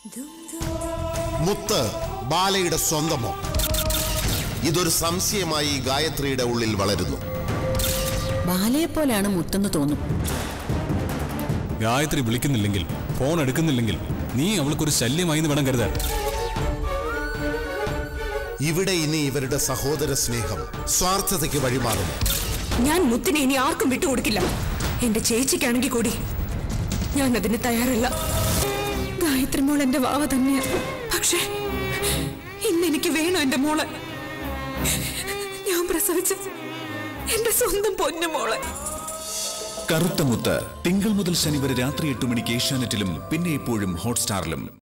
മുത്ത് ബാലയുടെ സ്വന്തമോ ഇതൊരു സംശയമായി ഗായത്രിയുടെ ഉള്ളിൽ വളരുന്നു ബാലയെ പോലെയാണ് മുത്തെന്ന് തോന്നും ഗായത്രി വിളിക്കുന്നില്ലെങ്കിൽ ഫോൺ എടുക്കുന്നില്ലെങ്കിൽ നീ അവൾക്കൊരു ശല്യമായി എന്ന് വേണം കരുതാൻ ഇവിടെ ഇനി ഇവരുടെ സഹോദര സ്നേഹം സ്വാർത്ഥതയ്ക്ക് വഴിമാറുന്നു ഞാൻ മുത്തിനെ ഇനി ആർക്കും വിട്ടുകൊടുക്കില്ല എന്റെ ചേച്ചിക്കാണെങ്കിൽ കൂടി ഞാൻ അതിന് തയ്യാറല്ല ഗായത്രി മോൾ എന്റെ വാവ തന്നെയാ പക്ഷേ ഇന്ന് എനിക്ക് വേണം എന്റെ മോളെ ഞാൻ പ്രസവിച്ച എന്റെ സ്വന്തം പൊന്നു മോളെ കറുത്ത മുത്ത് തിങ്കൾ മുതൽ ശനി വരെ രാത്രി എട്ട് മണിക്ക് ഏഷ്യാനെറ്റിലും പിന്നെ എപ്പോഴും ഹോട്ട്സ്റ്റാറിലും